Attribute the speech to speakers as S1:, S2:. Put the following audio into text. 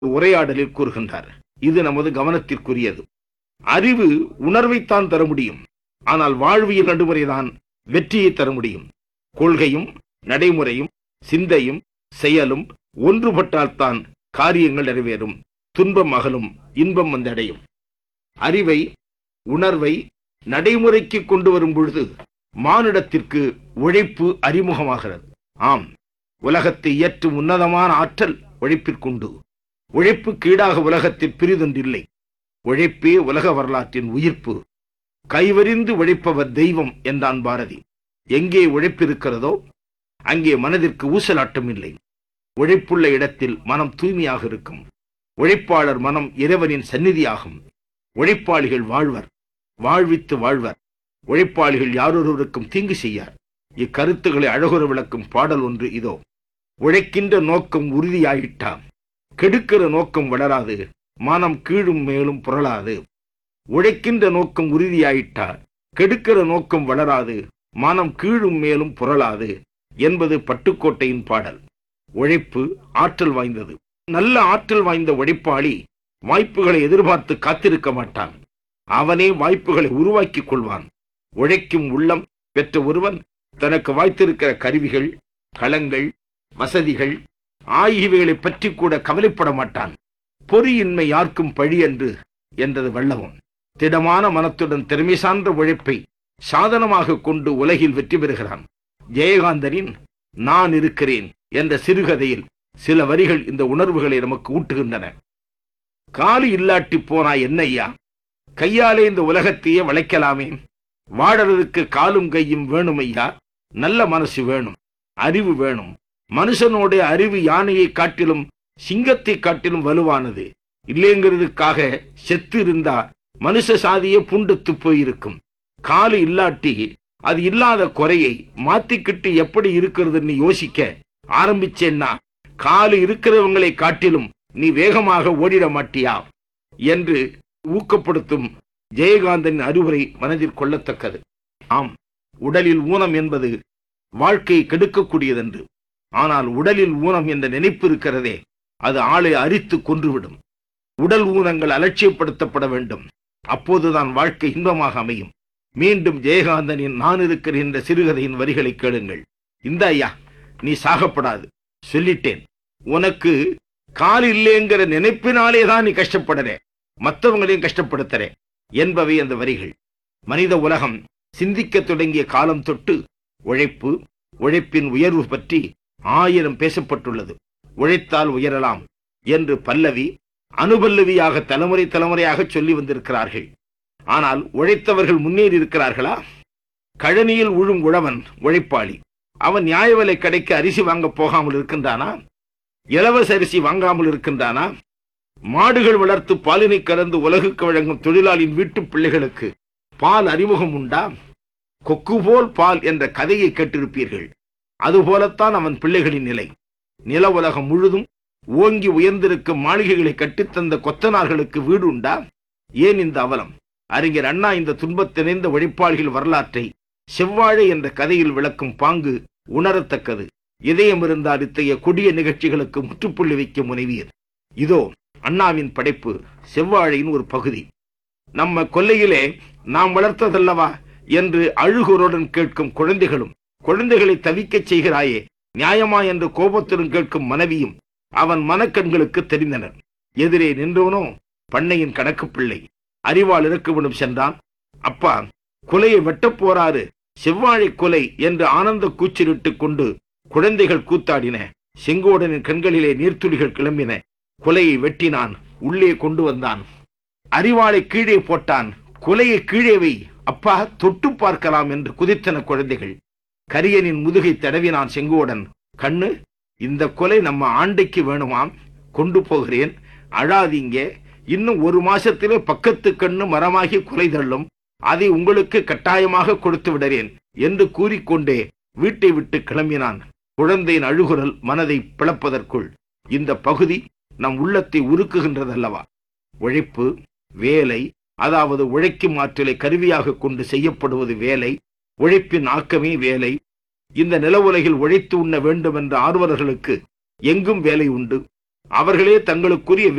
S1: உரையாடலில் கூறுகின்றார் இது நமது கவனத்திற்குரியது அறிவு உணர்வைத்தான் தர முடியும் ஆனால் வாழ்வியல் நடுமுறைதான் வெற்றியை தர முடியும் கொள்கையும் நடைமுறையும் சிந்தையும் செயலும் ஒன்றுபட்டால்தான் காரியங்கள் நிறைவேறும் துன்பம் அகலும் இன்பம் வந்தடையும் அறிவை உணர்வை நடைமுறைக்கு கொண்டு வரும் பொழுது மானிடத்திற்கு உழைப்பு அறிமுகமாகிறது ஆம் உலகத்தை இயற்றும் உன்னதமான ஆற்றல் உழைப்பிற்குண்டு உழைப்புக்கு ஈடாக உலகத்தில் பிரிதொன்றில்லை உழைப்பே உலக வரலாற்றின் உயிர்ப்பு கைவரிந்து உழைப்பவர் தெய்வம் என்றான் பாரதி எங்கே உழைப்பிருக்கிறதோ அங்கே மனதிற்கு ஊசலாட்டம் இல்லை உழைப்புள்ள இடத்தில் மனம் தூய்மையாக இருக்கும் உழைப்பாளர் மனம் இறைவனின் சந்நிதியாகும் உழைப்பாளிகள் வாழ்வர் வாழ்வித்து வாழ்வர் உழைப்பாளிகள் யாரொருவருக்கும் தீங்கு செய்யார் இக்கருத்துக்களை அழகுற விளக்கும் பாடல் ஒன்று இதோ உழைக்கின்ற நோக்கம் உறுதியாயிட்டாம் கெடுக்கிற நோக்கம் வளராது மனம் கீழும் மேலும் புரளாது உழைக்கின்ற நோக்கம் உறுதியாயிட்டார் கெடுக்கிற நோக்கம் வளராது மனம் கீழும் மேலும் புரளாது என்பது பட்டுக்கோட்டையின் பாடல் உழைப்பு ஆற்றல் வாய்ந்தது நல்ல ஆற்றல் வாய்ந்த உழைப்பாளி வாய்ப்புகளை எதிர்பார்த்து காத்திருக்க மாட்டான் அவனே வாய்ப்புகளை உருவாக்கிக் கொள்வான் உழைக்கும் உள்ளம் பெற்ற ஒருவன் தனக்கு வாய்த்திருக்கிற கருவிகள் களங்கள் வசதிகள் ஆகியவைகளை பற்றி கூட கவலைப்பட மாட்டான் பொறியின்மை யாருக்கும் பழி என்று என்றது வல்லவம் திடமான மனத்துடன் திறமை சார்ந்த உழைப்பை சாதனமாக கொண்டு உலகில் வெற்றி பெறுகிறான் ஜெயகாந்தனின் நான் இருக்கிறேன் என்ற சிறுகதையில் சில வரிகள் இந்த உணர்வுகளை நமக்கு ஊட்டுகின்றன காலு இல்லாட்டி போனா என்னையா கையாலே இந்த உலகத்தையே வளைக்கலாமே வாழறதுக்கு காலும் கையும் வேணும் ஐயா நல்ல மனசு வேணும் அறிவு வேணும் மனுஷனோட அறிவு யானையை காட்டிலும் சிங்கத்தை காட்டிலும் வலுவானது இல்லைங்கிறதுக்காக செத்து இருந்தா மனுஷ சாதியே புண்டுத்து போயிருக்கும் காலு இல்லாட்டி அது இல்லாத குறையை மாத்திக்கிட்டு எப்படி இருக்கிறதுன்னு யோசிக்க ஆரம்பிச்சேன்னா காலு இருக்கிறவங்களை காட்டிலும் நீ வேகமாக ஓடிட மாட்டியா என்று ஊக்கப்படுத்தும் ஜெயகாந்தன் அறிவுரை மனதில் கொள்ளத்தக்கது ஆம் உடலில் ஊனம் என்பது வாழ்க்கையை கெடுக்கக்கூடியதென்று ஆனால் உடலில் ஊனம் என்ற நினைப்பு இருக்கிறதே அது ஆளை அரித்து கொன்றுவிடும் உடல் ஊனங்கள் அலட்சியப்படுத்தப்பட வேண்டும் அப்போதுதான் வாழ்க்கை இன்பமாக அமையும் மீண்டும் ஜெயகாந்தனின் நான் இருக்கிறேன் என்ற சிறுகதையின் வரிகளை கேளுங்கள் இந்த ஐயா நீ சாகப்படாது சொல்லிட்டேன் உனக்கு கால் இல்லைங்கிற நினைப்பினாலே தான் நீ கஷ்டப்படற மற்றவங்களையும் கஷ்டப்படுத்துற என்பவை அந்த வரிகள் மனித உலகம் சிந்திக்க தொடங்கிய காலம் தொட்டு உழைப்பு உழைப்பின் உயர்வு பற்றி ஆயிரம் பேசப்பட்டுள்ளது உழைத்தால் உயரலாம் என்று பல்லவி அனுபல்லவியாக தலைமுறை தலைமுறையாக சொல்லி வந்திருக்கிறார்கள் ஆனால் உழைத்தவர்கள் முன்னேறி இருக்கிறார்களா கழனியில் உழும் உழவன் உழைப்பாளி அவன் நியாய விலை கடைக்கு அரிசி வாங்க போகாமல் இருக்கின்றானா இலவச அரிசி வாங்காமல் இருக்கின்றானா மாடுகள் வளர்த்து பாலினை கறந்து உலகுக்கு வழங்கும் தொழிலாளியின் வீட்டு பிள்ளைகளுக்கு பால் அறிமுகம் உண்டா கொக்கு போல் பால் என்ற கதையை கேட்டிருப்பீர்கள் அதுபோலத்தான் அவன் பிள்ளைகளின் நிலை நில உலகம் முழுதும் ஓங்கி உயர்ந்திருக்கும் மாளிகைகளை கட்டித்தந்த கொத்தனார்களுக்கு வீடு உண்டா ஏன் இந்த அவலம் அறிஞர் அண்ணா இந்த துன்பத்திணைந்த உழைப்பாளிகள் வரலாற்றை செவ்வாழை என்ற கதையில் விளக்கும் பாங்கு உணரத்தக்கது இதயம் இருந்தால் இத்தகைய கொடிய நிகழ்ச்சிகளுக்கு முற்றுப்புள்ளி வைக்க முனைவீர் இதோ அண்ணாவின் படைப்பு செவ்வாழையின் ஒரு பகுதி நம்ம கொல்லையிலே நாம் வளர்த்ததல்லவா என்று அழுகுருடன் கேட்கும் குழந்தைகளும் குழந்தைகளை தவிக்கச் செய்கிறாயே நியாயமா என்று கோபத்துடன் கேட்கும் மனைவியும் அவன் மனக்கண்களுக்கு தெரிந்தனர் எதிரே நின்றவனோ பண்ணையின் கணக்கு பிள்ளை அறிவால் இறக்குவிடும் சென்றான் அப்பா குலையை வெட்டப் போறாரு செவ்வாழை கொலை என்று ஆனந்த கூச்சலிட்டுக் கொண்டு குழந்தைகள் கூத்தாடின செங்கோடனின் கண்களிலே நீர்த்துளிகள் கிளம்பின கொலையை வெட்டினான் உள்ளே கொண்டு வந்தான் அறிவாளை கீழே போட்டான் கொலையை கீழே வை அப்பா தொட்டு பார்க்கலாம் என்று குதித்தன குழந்தைகள் கரியனின் முதுகை தடவினான் செங்கோடன் கண்ணு இந்த கொலை நம்ம ஆண்டைக்கு வேணுமாம் கொண்டு போகிறேன் அழாதீங்க இன்னும் ஒரு மாசத்திலே பக்கத்து கண்ணு மரமாகி கொலை தள்ளும் அதை உங்களுக்கு கட்டாயமாக கொடுத்து விடுறேன் என்று கூறிக்கொண்டே வீட்டை விட்டு கிளம்பினான் குழந்தையின் அழுகுரல் மனதை பிளப்பதற்குள் இந்த பகுதி நம் உள்ளத்தை உருக்குகின்றதல்லவா உழைப்பு வேலை அதாவது உழைக்கும் ஆற்றலை கருவியாக கொண்டு செய்யப்படுவது வேலை உழைப்பின் ஆக்கமே வேலை இந்த நில உலகில் உழைத்து உண்ண வேண்டும் என்ற ஆர்வலர்களுக்கு எங்கும் வேலை உண்டு அவர்களே தங்களுக்குரிய